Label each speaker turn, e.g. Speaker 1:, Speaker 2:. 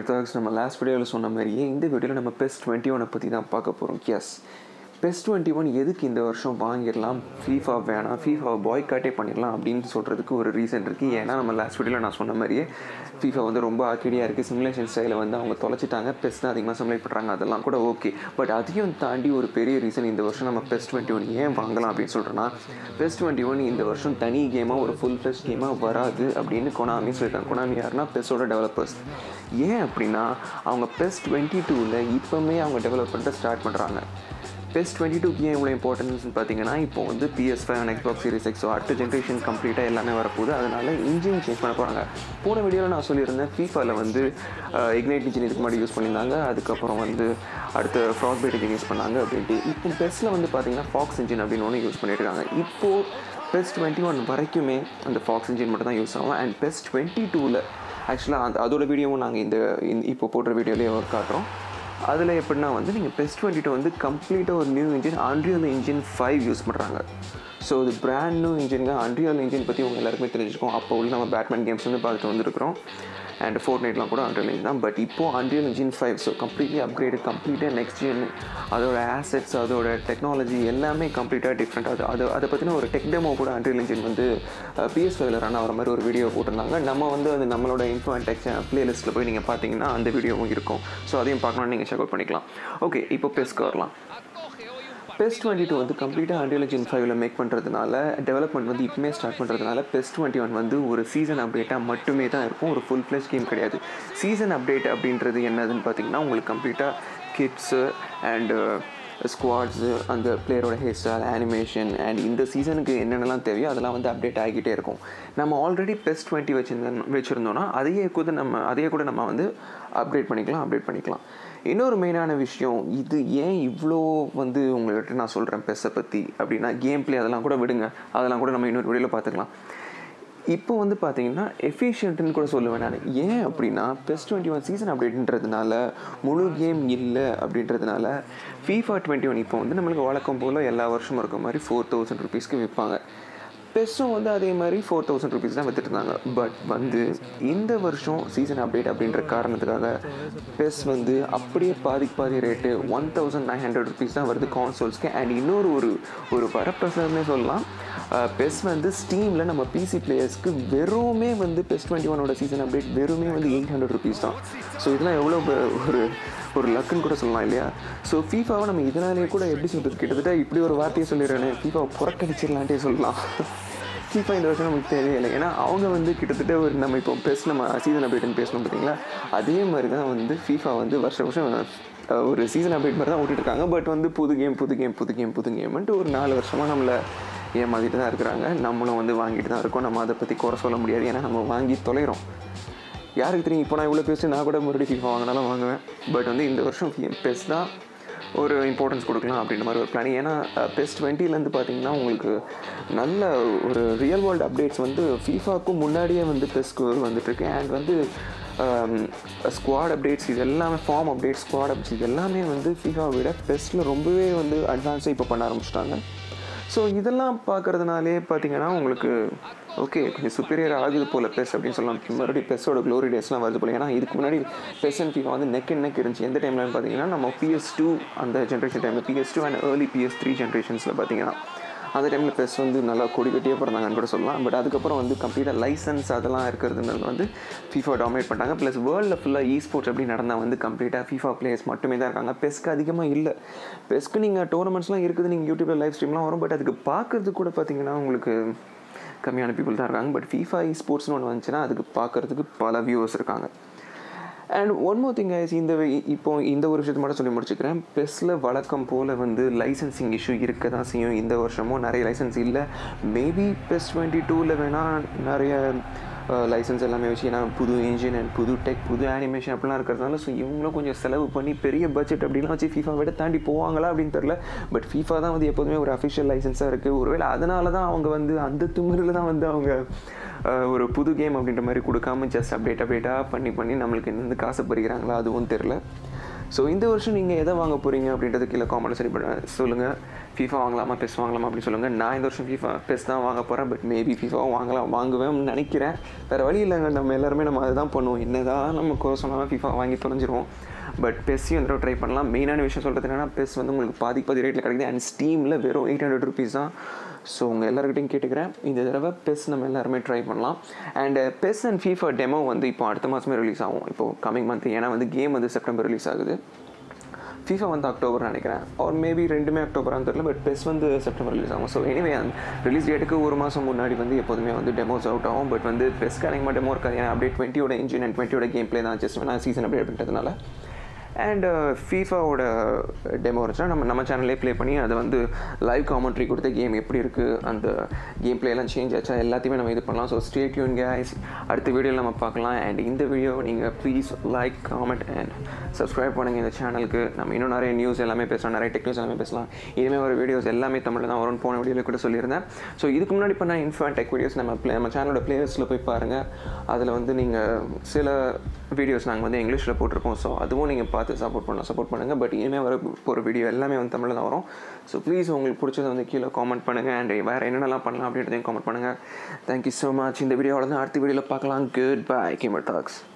Speaker 1: tax நம்ம last வீடியோவில் சொன்ன மாதிரியே இந்த வீடியோவில் நம்ம பெஸ்ட் டுவெண்ட்டி ஒனை பற்றி தான் பார்க்க போகிறோம் எஸ் பெஸ்ட் டுவெண்ட்டி ஒன் எதுக்கு இந்த வருஷம் வாங்கிடலாம் ஃபீஃபா வேணாம் ஃபீஃபா பாய் காட்டே பண்ணிடலாம் அப்படின்னு சொல்கிறதுக்கு ஒரு ரீசன் இருக்குது ஏன்னா நம்ம லாஸ்ட் வீடியோவில் நான் சொன்ன மாதிரியே ஃபீஃபா வந்து ரொம்ப ஆக்கிடியாக இருக்குது சிமுலேஷன் ஸ்டைலை வந்து அவங்க தொலைச்சிட்டாங்க பெஸ்ட் தான் அதிகமாக சிமுலேட் பண்ணுறாங்க அதெல்லாம் கூட ஓகே பட் அதையும் தாண்டி ஒரு பெரிய ரீசன் இந்த வருஷம் நம்ம பெஸ்ட் டுவெண்ட்டி ஒன் ஏன் வாங்கலாம் அப்படின்னு சொல்கிறேன்னா பெஸ்ட் டுவெண்ட்டி ஒன் இந்த வருஷம் தனி கேமாக ஒரு ஃபுல் ஃப்ளெஷ் கேமாக வராது அப்படின்னு கொனாமி சொல்லியிருக்காங்க கொனாமி யாருன்னா பெஸ்ஸோட டெவலப்பர்ஸ் ஏன் அப்படின்னா அவங்க பெஸ்ட் டுவெண்ட்டி டூவில் இப்போவுமே அவங்க டெவலப் பண்ணிட்டு ஸ்டார்ட் பண்ணுறாங்க பெஸ்ட் டுவெண்ட்டி டூக்கு ஏன் இவ்வளோ இம்பார்ட்டன்ஸ் பார்த்தீங்கன்னா இப்போ வந்து PS five and Xbox series X அடுத்த ஜென்ரேஷன் கம்ப்ளீட்டாக எல்லாமே வரப்போகுது அதனால இன்ஜின் சேஞ்ச் பண்ண போகிறாங்க போன வீடியோவில் நான் சொல்லியிருந்தேன் ஃபீஃபாவில் வந்து இக்னைட் இன்ஜின் இதுக்கு முன்னாடி யூஸ் பண்ணியிருந்தாங்க அதுக்கப்புறம் வந்து அடுத்த ஃப்ராக் பேட் இன்ஜின் யூஸ் பண்ணாங்க அப்படின்ட்டு இப்போ பெஸ்ட்டில் வந்து பார்த்தீங்கன்னா ஃபாக்ஸ் இன்ஜின் அப்படின்னு ஒன்று யூஸ் பண்ணிட்டு இருக்காங்க இப்போது பெஸ்ட் டுவெண்ட்டி ஒன் வரைக்குமே அந்த ஃபாக்ஸ் இன்ஜின் மட்டும் தான் யூஸ் ஆகும் அண்ட் பெஸ்ட் டுவெண்ட்டி டூவில் ஆக்சுவலாக அந்த அதோட வீடியோவும் நாங்கள் இந்த இந்த- இப்போ போடுற வீடியோலேயே காட்டுறோம் அதில் எப்படின்னா வந்து நீங்கள் பெஸ்ட் டுவெண்ட்டி டூ வந்து கம்ப்ளீட்டாக ஒரு new engine Unreal engine five use பண்ணுறாங்க ஸோ இது பிராண்ட் நியூ இன்ஜினுங்க அன்ரியல் இன்ஜின் பற்றி உங்க எல்லாருக்குமே தெரிஞ்சிருக்கும் அப்போ உள்ள நம்ம பேட்மேன் கேம்ஸ் வந்து பார்த்துட்டு வந்திருக்கிறோம் அண்ட் ஃபோர் நைட்லாம் கூட அன்ரியல் இன்ஜின் தான் பட் இப்போ Unreal engine five so completely upgrade கம்ப்ளீட்டாக நெக்ஸ்ட் ஜென் அதோட ஆசெட்ஸ் அதோட டெக்னாலஜி எல்லாமே கம்ப்ளீட்டாக டிஃப்ரெண்ட் அது அது அதை பற்றின ஒரு டெக் டெமோ கூட அன்ரியல் இன்ஜின் வந்து பிஎஸ் ஃபைவ்ல ரன் ஆகிற மாதிரி ஒரு வீடியோ போட்டிருந்தாங்க நம்ம வந்து அது நம்மளோட இன்ஃபோ அண்ட் டெக் பிளேலிஸ்ட்டில் போய் நீங்கள் பார்த்தீங்கன்னா அந்த வீடியோவும் இருக்கும் ஸோ அதையும் பார்க்கணும்னு நீங்கள் செக் அவுட் பண்ணிக்கலாம் ஓகே இப்போ பெஸ்க்கு வரலாம் பெஸ்ட் டுவெண்ட்டி டூ வந்து கம்ப்ளீட்டாக அண்டியல் ஜின் ஃபைவ்ல மேக் பண்ணுறதுனால டெவலப்மெண்ட் வந்து இப்போமே ஸ்டார்ட் பண்ணுறதுனால பெஸ்ட் டுவெண்ட்டி ஒன் வந்து ஒரு சீசன் அப்டேட்டாக மட்டுமே தான் இருக்கும் ஒரு ஃபுல் ஃப்ளெஷ் கேம் கிடையாது சீசன் அப்டேட் அப்படின்றது என்னதுன்னு பார்த்தீங்கன்னா உங்களுக்கு கம்ப்ளீட்டாக கிட்ஸு அண்டு ஸ்குவாட்ஸு அந்த பிளேயரோட ஹேர் ஸ்டைல் அனிமேஷன் அண்ட் இந்த சீசனுக்கு என்னென்னலாம் தேவையோ அதெல்லாம் வந்து அப்டேட் ஆகிக்கிட்டே இருக்கும் நம்ம ஆல்ரெடி பெஸ்ட் டுவெண்ட்டி வச்சுருந்தோம் வச்சுருந்தோன்னா அதையே கூட நம்ம அதையே கூட நம்ம வந்து அப்டேட் பண்ணிக்கலாம் அப்டேட் பண்ணிக்கலாம் இன்னொரு மெயினான விஷயம் இது ஏன் இவ்வளோ வந்து உங்கள்கிட்ட நான் சொல்கிறேன் பெஸ்ஸை பற்றி அப்படின்னா கேம் ப்ளே அதெல்லாம் கூட விடுங்க அதெல்லாம் கூட நம்ம இன்னொரு வீடியோவில் பார்த்துக்கலாம் இப்போ வந்து பார்த்தீங்கன்னா எஃபிஷியன்ட்னு கூட சொல்லுவேன் நான் ஏன் அப்படின்னா பெஸ்ட் டுவெண்ட்டி ஒன் சீசன் அப்டேட்ன்றதுனால முழு கேம் இல்லை அப்படின்றதுனால ஃபீஃபா டுவெண்ட்டி ஒன் இப்போ வந்து நம்மளுக்கு வழக்கம் போல் எல்லா வருஷமும் இருக்க மாதிரி ஃபோர் தௌசண்ட் ருபீஸ்க்கு விற்பாங்க பெஸ்ஸும் வந்து அதே மாதிரி ஃபோர் தௌசண்ட் ருபீஸ் தான் வித்துட்டு இருந்தாங்க பட் வந்து இந்த வருஷம் சீசன் அப்டேட் அப்படின்ற காரணத்துக்காக பெஸ் வந்து அப்படியே பாதிக்கு பாதி rate one thousand nine hundred rupees தான் வருது கான்சோல்ஸ்க்கு அண்ட் இன்னொரு ஒரு ஒரு வரப்பிரசாதமே சொல்லலாம் பெஸ் வந்து ஸ்டீமில் நம்ம பிசி பிளேயர்ஸ்க்கு வெறுமே வந்து பெஸ் டுவெண்ட்டி ஒனோட சீசன் அப்டேட் வெறுமே வந்து எயிட் ஹண்ட்ரட் ருபீஸ் தான் ஸோ இதெல்லாம் எவ்வளோ பெ- ஒரு ஒரு லக்குன்னு கூட சொல்லலாம் இல்லையா ஸோ ஃபீஃபாவை நம்ம இதனாலேயே கூட எப்படி சொல்கிறது கிட்டத்தட்ட இப்படி ஒரு வார்த்தையை சொல்லிடுறேனே ஃபீஃபாவை புறக்கணிச்சிடலான்ட்டே சொல்லலாம் ஃபீஃபா இந்த வருஷம் நமக்கு தேவையில்லை ஏன்னா அவங்க வந்து கிட்டத்தட்ட ஒரு நம்ம இப்போ பெஸ் நம்ம சீசன் அப்டேட்னு பேசணும் பார்த்தீங்களா அதே மாதிரி தான் வந்து ஃபீஃபா வந்து வருஷம் வருஷம் அஹ், ஒரு சீசன் அப்டேட் மாதிரி தான் ஓட்டிட்டு இருக்காங்க பட் வந்து புது கேம் புது கேம் புது கேம் புது கேம்ன்ட்டு ஒரு நாலு வருஷமாக நம்மளை ஏமாத்திட்டு தான் இருக்கிறாங்க நம்மளும் வந்து வாங்கிட்டு தான் இருக்கோம் நம்ம அதை பற்றி குறை சொல்ல முடியாது ஏன்னா நம்ம வாங்கி தொலைகிறோம் யாருக்கு தெரியும் இப்போ நான் இவ்வளோ பேசி நான் கூட மறுபடியும் ஃபீஃபா வாங்கினாலும் வாங்குவேன் பட் வந்து இந்த வருஷம் பெஸ் தான் ஒரு இம்பார்ட்டன்ஸ் கொடுக்கலாம் அப்படின்ற மாதிரி ஒரு பிளான் ஏன்னா பெஸ் டுவெண்ட்டிலேருந்து பார்த்தீங்கன்னா உங்களுக்கு நல்ல ஒரு ரியல் வேர்ல்டு அப்டேட்ஸ் வந்து ஃபீஃபாவுக்கும் முன்னாடியே வந்து பெஸ்க்கு வந்துட்டுருக்கு அண்ட் வந்து ஸ்குவாட் அப்டேட்ஸ் இது எல்லாமே ஃபார்ம் அப்டேட்ஸ் ஸ்குவாட் அப்டேட்ஸ் இது எல்லாமே வந்து ஃபீஃபாவை விட பெஸ்ட்டில் ரொம்பவே வந்து அட்வான்ஸாக இப்போ பண்ண ஆரம்பிச்சிட்டாங்க ஸோ இதெல்லாம் பார்க்கறதுனாலே பார்த்தீங்கன்னா உங்களுக்கு ஓகே கொஞ்சம் சுப்பீரியர் ஆகுது போல் பெஸ் அப்படின்னு சொல்லலாம் மறுபடியும் பெஸ்ஸோட க்ளோரி டேஸ்லாம் வருது போல ஏன்னா இதுக்கு முன்னாடி பெஸ் அண்ட் ஃபீஃபா வந்து நெக் அண்ட் நெக் இருந்துச்சு எந்த டைம்லன்னு பார்த்தீங்கன்னா நம்ம பிஎஸ் டூ அந்த ஜென்ரேஷன் டைமில் PS two and early PS three ஜென்ரேஷன்ஸில் பார்த்தீங்கன்னா அந்த டைமில் பெஸ் வந்து நல்லா கொடி கட்டியே பிறந்தாங்கன்னு கூட சொல்லலாம் பட் அதுக்கப்புறம் வந்து கம்ப்ளீட்டாக லைசன்ஸ் அதெல்லாம் இருக்கிறதுனால வந்து ஃபீஃபா டாமினேட் பண்ணிட்டாங்க ப்ளஸ் வேர்ல்டில் ஃபுல்லாக இ ஸ்போர்ட்ஸ் அப்படி நடந்தால் வந்து கம்ப்ளீட்டாக ஃபீஃபா பிளேயர்ஸ் மட்டுமே தான் இருக்காங்க பெஸ்க்கு அதிகமாக இல்லை பெஸ்க்கு நீங்கள் டோர்னமெண்ட்ஸ்லாம் இருக்குது நீங்கள் யூடியூப்பில் லைவ் ஸ்ட்ரீம்லாம் வரும் பட் அதுக்கு பார்க்கறதுக்கு கூட பார்த்தீங்கன்னா உங்களுக்கு கம்மியான பீப்புள் தான் இருக்காங்க பட் ஃபீஃபா இ ஸ்போர்ட்ஸ்னு ஒன்று வந்துச்சுன்னா அதுக்கு பார்க்கறதுக்கு பல வியூவர்ஸ் இருக்காங்க and one more thing is இந்த வே- இப்போ இந்த ஒரு விஷயத்தை மட்டும் சொல்லி முடிச்சுக்கிறேன் பெஸ்ஸில் வழக்கம் போல் வந்து லைசன்சிங் இஷ்யூ இருக்க தான் செய்யும் இந்த வருஷமும் நிறைய லைசன்ஸ் இல்லை மேபி பெஸ் டுவெண்ட்டி டூவில் வேணால் நிறைய லைசன்ஸ் எல்லாமே வச்சு ஏன்னா புது இன்ஜின் அண்ட் புது டெக் புது அனிமேஷன் அப்படிலாம் இருக்கிறதுனால ஸோ இவங்களும் கொஞ்சம் செலவு பண்ணி பெரிய பட்ஜெட் அப்படிலாம் வச்சு ஃபீஃபா விட தாண்டி போவாங்களா அப்படின்னு தெரில பட் ஃபீஃபா தான் வந்து எப்போதுமே ஒரு அஃபிஷியல் லைசன்ஸாக இருக்குது ஒருவேளை அதனால தான் அவங்க வந்து அந்த திமிரில் தான் வந்து அவங்க அஹ், ஒரு புது கேம் அப்படின்ற மாதிரி கொடுக்காம ஜஸ்ட் அப்டேட் அப்டேட்டாக பண்ணி பண்ணி நம்மளுக்கு வந்து காசு பறிக்கிறாங்களா அதுவும் தெரில ஸோ இந்த வருஷம் நீங்கள் எதை வாங்க போகிறீங்க அப்படின்றது கீழே காமெண்ட் சரி பண்ண சொல்லுங்கள் ஃபீஃபா வாங்கலாமா பெஸ் வாங்கலாமா அப்படின்னு சொல்லுங்கள் நான் இந்த வருஷம் ஃபீஃபா பெஸ் தான் வாங்க போகிறேன் பட் மேபி ஃபீஃபாவும் வாங்கலாம் வாங்குவேன் நினைக்கிறேன் வேறு வழி இல்லைங்க நம்ம எல்லாருமே நம்ம அதுதான் பண்ணுவோம் என்ன தான் நம்ம குறை சொன்னாலும் ஃபீஃபா வாங்கி தொலைஞ்சிருவோம் பட் பெஸ்ஸையும் வந்து ட்ரை பண்ணலாம் மெயினான விஷயம் சொல்கிறது என்னன்னா பெஸ் வந்து உங்களுக்கு பாதி பாதி ரேட்டில் கிடைக்குது அண்ட் ஸ்டீமில் வெறும் எயிட் ஹண்ட்ரட் ருபீஸ் தான் ஸோ உங்கள் எல்லாருக்கிட்டையும் கேட்டுக்கிறேன் இந்த தடவை பெஸ் நம்ம எல்லாருமே ட்ரை பண்ணலாம் and PES and FIFA demo வந்து இப்போ அடுத்த மாதமே ரிலீஸ் ஆகும் இப்போ கமிங் மந்த் ஏன்னா வந்து கேம் வந்து செப்டம்பர் ரிலீஸ் ஆகுது ஃபீஃபா வந்து அக்டோபர் நினைக்கிறேன் ஆர் மேபி ரெண்டுமே அக்டோபரான்னு தெரியல பட் பெஸ் வந்து செப்டம்பர் ரிலீஸ் ஆகும் ஸோ எனிவே அந்த ரிலீஸ் டேட்டுக்கு ஒரு மாதம் முன்னாடி வந்து எப்போதுமே வந்து டெமோஸ் அவுட் ஆகும் பட் வந்து பெஸ்க்கு அதிகமாக டெமோ இருக்காது ஏன்னா அப்படியே டுவெண்ட்டியோட இன்ஜின் அண்ட் டுவெண்ட்டியோட கேம் ப்ளே தான் ஜஸ்ட் நான் சீசன் அப்டேட் பண்ணுறதுனால அண்ட் ஃபீஃபாவோட டெமோ இருந்துச்சுன்னா நம்ம நம்ம சேனல்லே ப்ளே பண்ணி அதை வந்து லைவ் காமெண்ட்ரி கொடுத்து கேம் எப்படி இருக்குது அந்த கேம் பிளேலாம் சேஞ்ச் ஆச்சா எல்லாத்தையுமே நம்ம இது பண்ணலாம் ஸோ ஸ்டேட் யூன் கேஸ் அடுத்த வீடியோவில் நம்ம பார்க்கலாம் அண்ட் இந்த வீடியோ நீங்கள் please like comment and subscribe பண்ணுங்கள் இந்த சேனலுக்கு நம்ம இன்னும் நிறைய நியூஸ் எல்லாமே பேசலாம் நிறைய டெக் நியூஸ் எல்லாமே பேசலாம் இனிமேல் வர வீடியோஸ் எல்லாமே தமிழில் தான் வரும் போன வீடியோவில் கூட சொல்லியிருந்தேன் ஸோ இதுக்கு முன்னாடி பண்ண இன்ஃபேன் டெக் வீடியோஸ் நம்ம ப்ளே நம்ம சேனலோட பிளேயர்ஸில் போய் பாருங்கள் அதில் வந்து நீங்கள் சில வீடியோஸ் நாங்கள் வந்து இங்கிலீஷில் போட்டிருக்கோம் ஸோ அதுவும் நீங்கள் பார்த்து சப்போர்ட் பண்ணலாம் சப்போர்ட் பண்ணுங்கள் பட் இனிமேல் வர போகிற வீடியோ எல்லாமே வந்து தமிழில் தான் வரும் ஸோ ப்ளீஸ் உங்களுக்கு பிடிச்சதை வந்து கீழே காமெண்ட் பண்ணுங்கள் அண்ட் வேறு என்னென்னலாம் பண்ணலாம் அப்படின்றதையும் காமெண்ட் பண்ணுங்கள் தேங்க்யூ ஸோ மச் இந்த வீடியோவில் தான் அடுத்த வீடியோவில் பார்க்கலாம் குட் பை கேமர் டாக்ஸ்